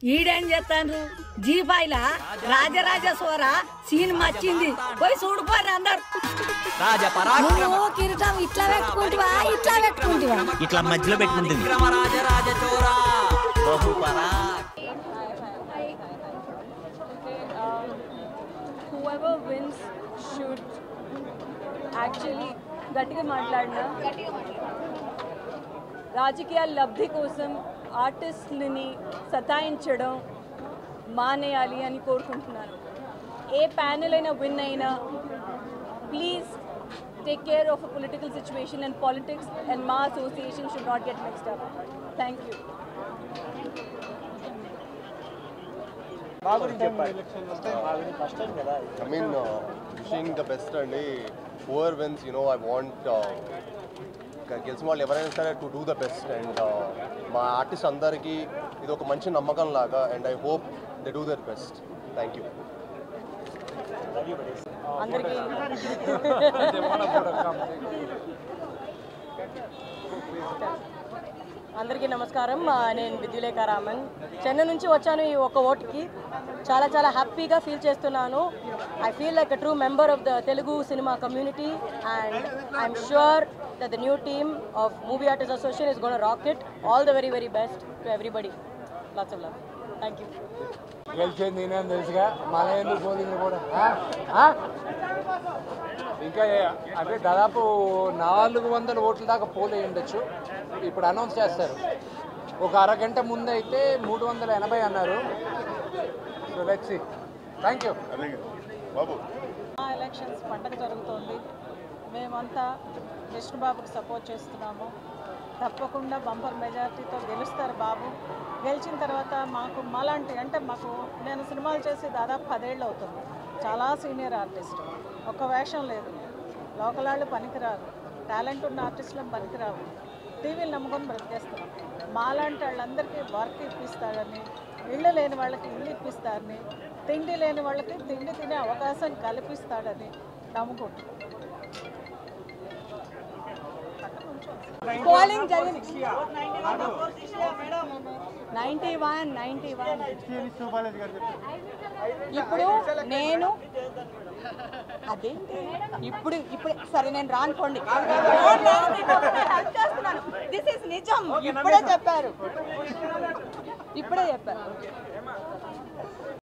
ఈడేం చేస్తాను జీబాయిలా రాజరాజ సోర సీన్ మచ్చింది పోయి చూడిపోరు అందరు రాజ పరాక్రమ నువ్వు కిరీటం ఇట్లా పెట్టుకుంటువా ఇట్లా పెట్టుకుంటువా ఇట్లా మధ్యలో పెట్టుకుంటుంది రాజ రాజ చోరా బహు పరాక్ whoever wins should actually గట్టిగా మాట్లాడినా రాజకీయ లబ్ధి కోసం ఆర్టిస్ట్లని సతాయించడం మానేయాలి అని కోరుకుంటున్నాను ఏ ప్యానెల్ అయినా విన్ అయినా please take care of a political situation and politics and మా association should not get mixed up thank you I mean, uh, wishing the best అండి over wins you know I want గెలిచిన వాళ్ళు ఎవరైనా సరే to do the best and మా artist అందరికీ ఇది ఒక మంచి నమ్మకం లాగా and I hope they do their best thank you అందరికీ అందరికీ నమస్కారం ఆ, నేను విద్యులేఖ రామన్ చెన్నై నుంచి వచ్చాను ఈ ఒక ఓటుకి చాలా చాలా హ్యాపీగా ఫీల్ చేస్తున్నాను I feel like a true member of the Telugu cinema community and I'm sure that the new team of movie artist association is gonna rock it all the very very best to everybody lots of love thank you గెలిచేది నేనే అని తెలుసుగా మన ఎందుకు polling కూడా ఆ? ఆ? ఇంకా ఏ- అంటే దాదాపు నాలుగు వందల ఓట్ల దాకా పోల్ అయి ఉండొచ్చు ఇప్పుడు అనౌన్స్ చేస్తారు ఒక అరగంట ముందు అయితే మూడు వందల ఎనభై అన్నారు సో లెట్స్ థ్యాంక్ యూ బాబు మా ఎలక్షన్స్ పండగ జరుగుతోంది మేమంతా విష్ణుబాబుకి సపోర్ట్ చేస్తున్నాము తప్పకుండా బంపర్ మెజారిటీతో గెలుస్తారు బాబు గెలిచిన తర్వాత మాకు మాలాంటి అంటే మాకు నేను సినిమాలు చేసి దాదాపు పదేళ్ళు అవుతుంది చాలా సీనియర్ ఆర్టిస్ట్ ఒక్క వేషం లేదు లోకల్ వాళ్ళు పనికిరారు టాలెంట్ ఉన్న ఆర్టిస్టులను పనికిరావు టీవీలు నమ్ముకొని బ్రతికేస్తున్నాం మాలాంటి వాళ్ళందరికీ వర్క్ ఇప్పిస్తాడని ఇళ్ళు లేని వాళ్ళకి ఇల్లు ఇప్పిస్తాడని తిండి లేని వాళ్ళకి తిండి తినే అవకాశం కల్పిస్తాడని నమ్ముకుంటున్నాం పోలింగ్ జరిగింది నైంటీ వన్ నైంటీ వన్ ఇప్పుడు నేను అదేంటి ఇప్పుడు ఇప్పుడు సరే నేను రానుకోండి హెల్ప్ చేస్తున్నాను దిస్ ఇస్ నిజం ఇప్పుడే చెప్పారు ఇప్పుడే చెప్పారు